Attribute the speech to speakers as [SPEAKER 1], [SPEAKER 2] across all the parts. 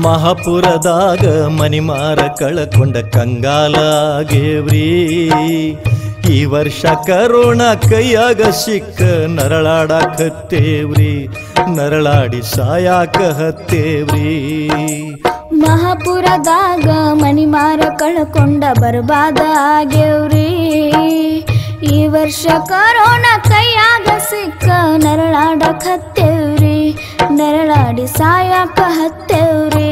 [SPEAKER 1] ಮಹಾಪುರದಾಗ ಮನಿಮಾರ ಕಳಕೊಂಡ ಕಂಗಾಲಾಗೇವ್ರಿ ಈ ವರ್ಷ ಕರೋಣ ಕೈಯಾಗ ಸಿಕ್ಕ ನರಳಾಡಕತ್ತೇವ್ರಿ ನರಳಾಡಿ ಸಾಯಾಕ ಹತ್ತೇವ್ರಿ
[SPEAKER 2] ಮಹಾಪುರದಾಗ ಮನಿಮಾರ ಕಳ್ಕೊಂಡ ಬರ್ಬಾದ ಆಗ್ಯವ್ರಿ ಈ ವರ್ಷ ಕರೋನಾ ಕೈಯಾಗ ಸಿಕ್ಕ ನರಳಾಡಕ್ ಹತ್ತೇವ್ರಿ ನರಳಾಡಿ ಸಾಯಾಕ ಹತ್ತೇವ್ರಿ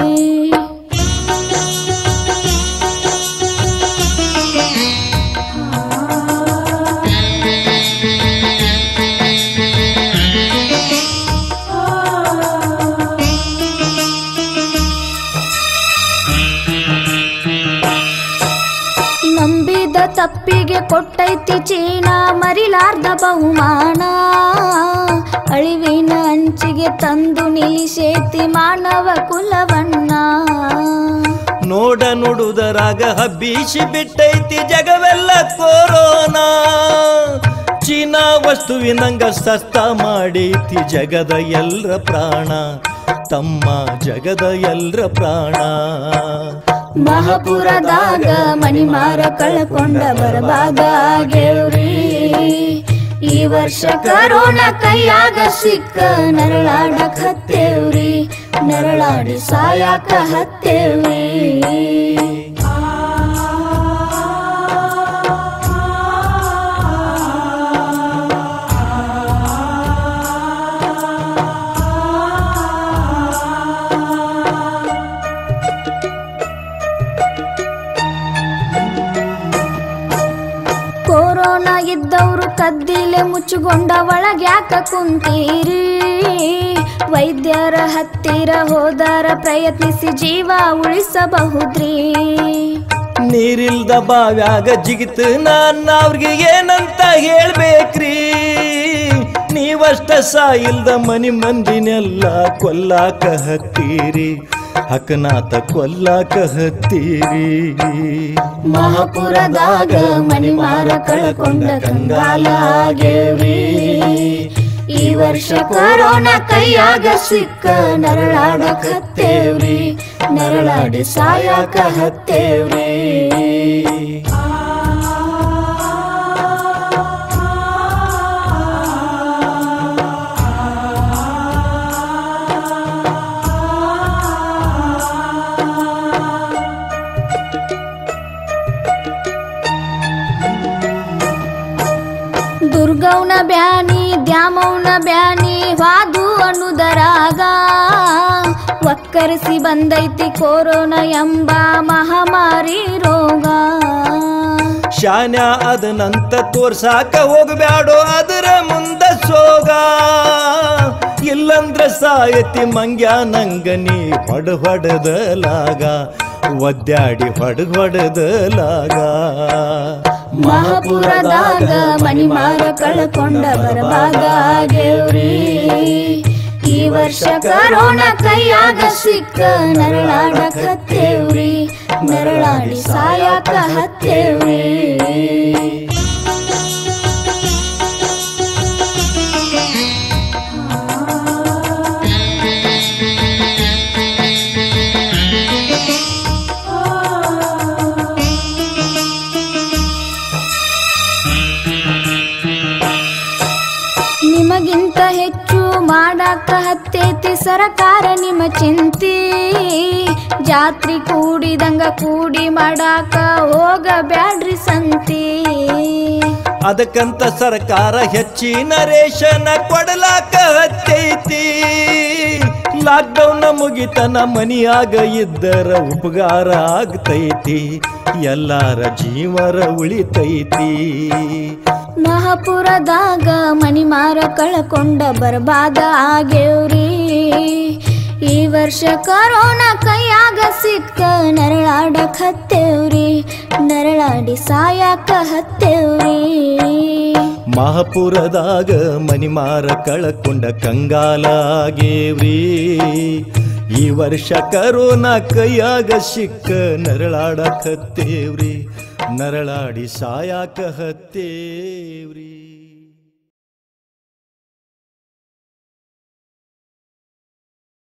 [SPEAKER 2] ನಂಬಿದ ತಪ್ಪಿಗೆ ಕೊಟ್ಟೈತಿ ಚೀನಾ ಮರಿಲಾರ್ದ ಬಹುಮಾನ ಅಳಿವಿನ ಅಂಚಿಗೆ ತಂದು ನಿಲ್ಲಿಸೇತಿ ಮಾನವ ಕುಲವನ್ನ
[SPEAKER 1] ನೋಡ ನುಡುದರಾಗ ಹಬ್ಬಿಸಿ ಬಿಟ್ಟೈತಿ ಜಗವೆಲ್ಲ ಕೊರೋನಾ ಚೀನಾ ವಸ್ತುವಿನಂಗ ಸಸ್ತ ಮಾಡೈತಿ ಜಗದ ಎಲ್ರ ಪ್ರಾಣ ತಮ್ಮ ಜಗದ ಎಲ್ರ ಪ್ರಾಣ
[SPEAKER 2] ಮಹಾಪುರದಾಗ ಮಣಿಮಾರ ಕಳ್ಕೊಂಡ ಬರಬಾದ ಆಗ್ಯವ್ರಿ ಈ ವರ್ಷ ಕರೋನಾ ಕೈಯಾಗ ಸಿಕ್ಕ ನರಳಾಡಕ್ ಹತ್ತೇವ್ರಿ ನರಳಾಡಿ ಸಾಯಾಕ ಹತ್ತೇವ್ರಿ ಕೊರೋನಾ ಇದ್ದವ್ರು ಕದ್ದಿಲೆ ಮುಚ್ಚುಗೊಂಡ ಒಳಗ್ಯಾಕ ಕುಂತೀರಿ ವೈದ್ಯರ ಹತ್ತಿರ ಹೋದರ ಪ್ರಯತ್ನಿಸಿ ಜೀವ ಉಳಿಸಬಹುದ್ರಿ
[SPEAKER 1] ನೀರಿಲ್ದ ಬಾವ್ಯಾಗ ಜಿಗಿತು ನಾನ್ ಅವ್ರಿಗೆ ಏನಂತ ಹೇಳ್ಬೇಕ್ರಿ ನೀವಷ್ಟ ಸಾಯಿಲ್ದ ಮನಿ ಮಂದಿನೆಲ್ಲ ಕೊಲ್ಲಾಕ ಹತ್ತೀರಿ ಹಕನಾಥ ಕೊಲ್ಲಾಕ ಹತ್ತೀರಿ
[SPEAKER 2] ಮಹಾಪುರದಾಗ ಮಣಿಮಾರ ಕಳ್ಕೊಂಡ ಕಂಗಾಲ ಆಗ್ಯವ್ರಿ ಈ ವರ್ಷ ಕೊರೋನಾ ಕೈಯಾಗ ಸಿಕ್ಕ ನರಳಾಡಕ್ ಹತ್ತೇವ್ರಿ ನರಳಾಡಿ ಸಾಯಾಕ ಹತ್ತೇವ್ರಿ ದುರ್ಗೌನ ಬ್ಯಾನಿ ದ್ಯಾಮೌನ ಬ್ಯಾನಿ ವಾದು ಅನ್ನುದರಾಗ ಒಕ್ಕರಿಸಿ ಬಂದೈತಿ ಕೊರೋನಾ ಎಂಬ ಮಹಾಮಾರಿ ರೋಗ
[SPEAKER 1] ಶಾನ್ಯ ಅದನಂತ ತೋರ್ಸಾಕ ಹೋಗ್ಬ್ಯಾಡೋ ಅದರ ಮುಂದ ಸೋಗ ಇಲ್ಲಂದ್ರ ಸಾಯತಿ ಮಂಗ್ಯ ನಂಗ ನೀ ಹೊಡ ಹೊಡೆದಲಾಗ ಒದ್ದಾಡಿ ಹೊಡ ಹೊಡೆದಲಾಗ
[SPEAKER 2] ಮಹಾಪುರದಾಗ ಮಣಿಮಾರ ಕಳ್ಕೊಂಡ ಬರಬಾದ ಆಗ್ಯವ್ರಿ ಈ ವರ್ಷ ಕರೋನಾ ಕೈಯಾಗ ಸಿಕ್ಕ ನರಳಾಡಕ್ ಹತ್ತೇವ್ರಿ ನರಳಾಡಿ ಸಾಯಾಕ ಹತ್ತೇವ್ರಿ ನಿಮಗಿಂತ ಹೆಚ್ಚು ಮಾಡಾಕ ಹತ್ತೈತಿ ಸರಕಾರ ನಿಮ್ಮ ಚಿಂತಿ ಜಾತ್ರಿ ಕೂಡಿದಂಗ ಕೂಡಿ ಮಾಡಾಕ ಹೋಗ ಬ್ಯಾಡ್ರಿ ಸಂತಿ
[SPEAKER 1] ಅದಕ್ಕಂತ ಸರ್ಕಾರ ಹೆಚ್ಚಿನ ರೇಷನ ಕೊಡಲಾಕ ಹತ್ತೈತಿ ಲಾಕ್ಡೌನ್ ಮುಗಿತನ ಮನಿಯಾಗ ಇದ್ದರ ಉಪಕಾರ ಆಗ್ತೈತಿ ಎಲ್ಲಾರ ಜೀವರ ಉಳಿತೈತಿ
[SPEAKER 2] ಮಹಾಪುರದಾಗ ಮಣಿಮಾರ ಕಳ್ಕೊಂಡ ಬರ್ಬಾದ ಆಗ್ಯವ್ರಿ ಈ ವರ್ಷ ಕರೋನಾ ಕೈಯಾಗ ಸಿಕ್ಕ ನರಳಾಡಕ್ ಹತ್ತೇವ್ರಿ ನರಳಾಡಿ ಸಾಯಾಕ ಹತ್ತೇವ್ರಿ
[SPEAKER 1] ಮಹಾಪುರದಾಗ ಮನಿಮಾರ ಕಳಕೊಂಡ ಕಂಗಾಲಾಗೇವ್ರಿ ಈ ವರ್ಷ ಕರೋನಾ ಕೈಯಾಗ ಸಿಕ್ಕ ನರಳಾಡಕತ್ತೇವ್ರಿ ನರಳಾಡಿ ಸಾಯಾಕ ಹತ್ತೇವ್ರಿ